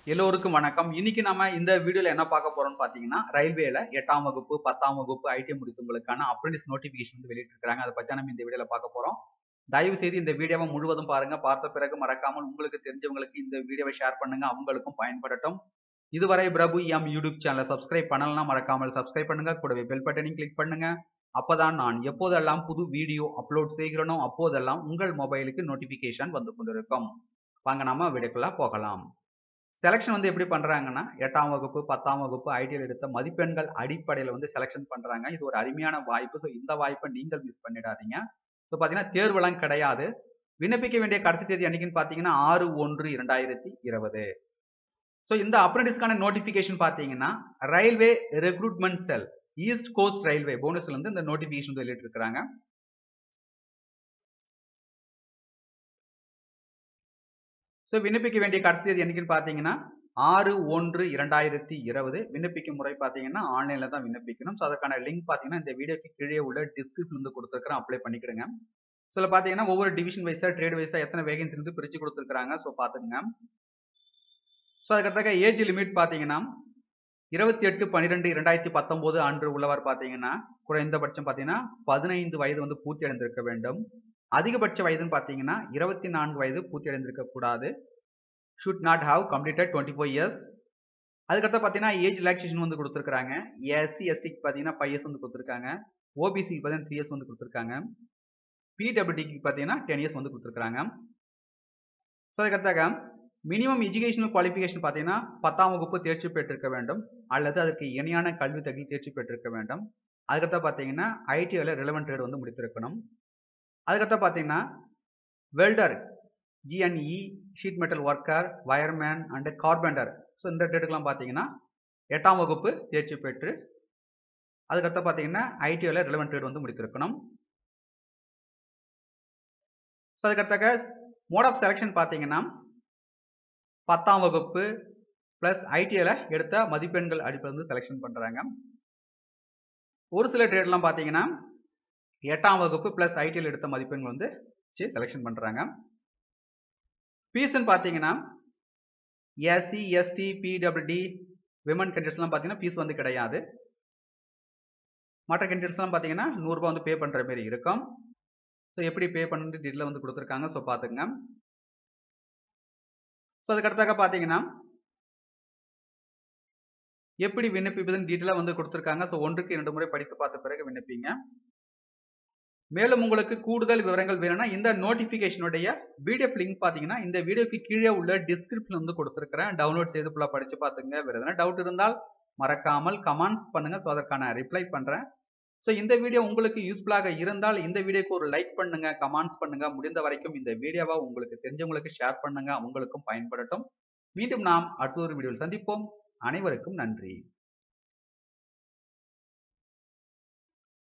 எல்லோருக்கும் வணக்கம் இன்னைக்கு நம்ம இந்த வீடியோல என்ன பார்க்க போறோம்னு பாத்தீங்கன்னா ரயில்வேல எட்டாம் வகுப்பு பத்தாம் வகுப்பு ஐடி முடித்தவங்களுக்கான அப்ரண்டிஸ் நோட்டிபிகேஷன் வந்து வெளியிட்டிருக்காங்க அதை பத்தி நம்ம இந்த வீடியோல பார்க்க போறோம் தயவு செய்து இந்த வீடியோவை முழுவதும் பாருங்க பார்த்த பிறகு மறக்காமல் உங்களுக்கு தெரிஞ்சவங்களுக்கு இந்த வீடியோவை ஷேர் பண்ணுங்க அவங்களுக்கும் பயன்படட்டும் இதுவரை பிரபு எம் யூடியூப் சேனலை சப்ஸ்கிரைப் பண்ணலன்னா மறக்காமல் சப்ஸ்கிரைப் பண்ணுங்க கூடவே பெல் பட்டனையும் கிளிக் பண்ணுங்க அப்பதான் நான் எப்போதெல்லாம் புது வீடியோ அப்லோட் செய்கிறேனோ அப்போதெல்லாம் உங்கள் மொபைலுக்கு நோட்டிபிகேஷன் வந்து கொண்டிருக்கும் வாங்க நாம வீடியோக்குள்ள போகலாம் செலெக்ஷன் வந்து எப்படி பண்றாங்கன்னா எட்டாம் வகுப்பு பத்தாம் வகுப்பு ஐடியில் எடுத்த மதிப்பெண்கள் அடிப்படையில் வந்து செலெக்ஷன் பண்றாங்க இது ஒரு அருமையான வாய்ப்பு ஸோ இந்த வாய்ப்பை நீங்கள் மிஸ் பண்ணிடாதீங்க ஸோ பார்த்தீங்கன்னா தேர்வெல்லாம் கிடையாது விண்ணப்பிக்க வேண்டிய கடைசி தேதி அன்னைக்குன்னு பார்த்தீங்கன்னா ஆறு ஒன்று இரண்டாயிரத்தி இருபது ஸோ இந்த அப்ரண்டிஸ்க்கான நோட்டிஃபிகேஷன் பார்த்தீங்கன்னா railway recruitment cell East Coast railway போனஸ்ல இருந்து இந்த நோட்டிஃபிகேஷன் வெளியிட்டு இருக்கிறாங்க ஸோ விண்ணப்பிக்க வேண்டிய கடைசி தேதி என்னைக்குன்னு பார்த்தீங்கன்னா ஆறு ஒன்று இரண்டாயிரத்தி இருபது விண்ணப்பிக்கும் முறை பார்த்தீங்கன்னா ஆன்லைனில் தான் விண்ணப்பிக்கணும் ஸோ அதற்கான லிங்க் பார்த்தீங்கன்னா இந்த வீடியோக்கு கீழே உள்ள டிஸ்கிரிப்ஷன் வந்து கொடுத்துருக்கிறேன் அப்ளை பண்ணிக்கிடுங்க ஸோ இதில் பார்த்தீங்கன்னா ஒவ்வொரு டிவிஷன் வைஸாக ட்ரேட் வைஸாக எத்தனை வேகன்சி இருந்து பிரித்து கொடுத்துருக்காங்க ஸோ பார்த்துங்க ஸோ அதுக்கடுத்த ஏஜ் லிமிட் பார்த்தீங்கன்னா இருபத்தி எட்டு பன்னிரெண்டு இரண்டாயிரத்தி பத்தொம்போது அன்று உள்ளவர் பார்த்தீங்கன்னா குறைந்தபட்சம் பார்த்தீங்கன்னா பதினைந்து வயது வந்து பூர்த்தி அடைந்திருக்க வேண்டும் அதிகபட்ச வயதுன்னு பார்த்தீங்கன்னா இருபத்தி நான்கு வயது பூர்த்தி அடைந்திருக்க கூடாது should not have completed twenty four years அதுக்கடுத்து பார்த்தீங்கன்னா ஏஜ் ரிலாக்ஸேஷன் வந்து கொடுத்துருக்காங்க எஸ்சி எஸ்டிக்கு பார்த்தீங்கன்னா ஃபைவ் இயர்ஸ் வந்து கொடுத்துருக்காங்க ஓபிசிக்கு பார்த்தீங்கன்னா த்ரீ இயர்ஸ் வந்து கொடுத்துருக்காங்க பிடபிள்யூடிக்கு பார்த்தீங்கன்னா டென் இயர்ஸ் வந்து கொடுத்துருக்காங்க ஸோ அதுக்கடுத்தாக மினிமம் எஜுகேஷனல் குவாலிஃபிகேஷன் பார்த்தீங்கன்னா பத்தாம் வகுப்பு தேர்ச்சி பெற்றிருக்க வேண்டும் அல்லது அதற்கு இணையான கல்வி தகுதி தேர்ச்சி பெற்றிருக்க வேண்டும் அதுக்கடுத்த பார்த்தீங்கன்னா ஐடியில் ரிலவெண்ட் ட்ரேட் வந்து முடித்திருக்கணும் அதுக்கடுத்த பார்த்தீங்கன்னா வெல்டர் ஜிஎன்இ sheet metal worker wireman and carpenter so இந்த ட்ரேடுக்கெலாம் பார்த்தீங்கன்னா எட்டாம் வகுப்பு தேர்ச்சி பெற்று அதுக்கடுத்து பார்த்தீங்கன்னா ஐடியில் ரிலவெண்ட் ட்ரேட் வந்து முடித்திருக்கணும் ஸோ அதுக்கடுத்தாக மோட் ஆஃப் செலெக்ஷன் பார்த்தீங்கன்னா பத்தாம் வகுப்பு ப்ளஸ் ஐடியில் எடுத்த மதிப்பெண்கள் அடிப்படையில் வந்து செலெக்ஷன் பண்ணுறாங்க ஒரு சில ட்ரேட்லாம் பார்த்தீங்கன்னா எட்டாம் வகுப்பு ப்ளஸ் ஐடியில் எடுத்த மதிப்பெண்கள் வந்து வச்சு செலெக்ஷன் பண்ணுறாங்க ஃபீஸ்ன்னு பார்த்தீங்கன்னா எஸ்சி எஸ்டி பிடபிள்யூடி விமன் கேண்டிடேட்ஸ்லாம் பார்த்தீங்கன்னா ஃபீஸ் வந்து கிடையாது மற்ற கேண்டிடேட்ஸ்லாம் பார்த்தீங்கன்னா நூறுரூபா வந்து பே பண்ணுற மாதிரி இருக்கும் ஸோ எப்படி பே பண்ணுறது டீட்டெயில் வந்து கொடுத்துருக்காங்க ஸோ பார்த்துங்க ஸோ அதுக்கடுத்தாக பார்த்தீங்கன்னா எப்படி விண்ணப்பிப்பதுன்னு டீட்டெயிலாக வந்து கொடுத்துருக்காங்க ஸோ ஒன்றுக்கு இரண்டு முறை படித்து பார்த்த பிறகு விண்ணப்பிங்க மேலும் உங்களுக்கு கூடுதல் விவரங்கள் வேணும்னா இந்த நோட்டிஃபிகேஷனுடைய பிடிஎஃப் லிங்க் பார்த்தீங்கன்னா இந்த வீடியோக்கு கீழே உள்ள டிஸ்கிரிப்ஷன் வந்து கொடுத்துருக்கிறேன் டவுன்லோட் செய்து ஃபுல்லாக படித்து பார்த்துங்க வேறு எதனா டவுட் இருந்தால் மறக்காமல் கமெண்ட்ஸ் பண்ணுங்க ஸோ அதற்கான ரிப்ளை பண்ணுறேன் ஸோ இந்த வீடியோ உங்களுக்கு யூஸ்ஃபுல்லாக இருந்தால் இந்த வீடியோக்கு ஒரு லைக் பண்ணுங்க கமெண்ட்ஸ் பண்ணுங்க முடிந்த வரைக்கும் இந்த வீடியோவை உங்களுக்கு தெரிஞ்சவங்களுக்கு ஷேர் பண்ணுங்க அவங்களுக்கும் பயன்படட்டும் மீண்டும் நாம் அடுத்த ஒரு வீடியோவில் சந்திப்போம் அனைவருக்கும் நன்றி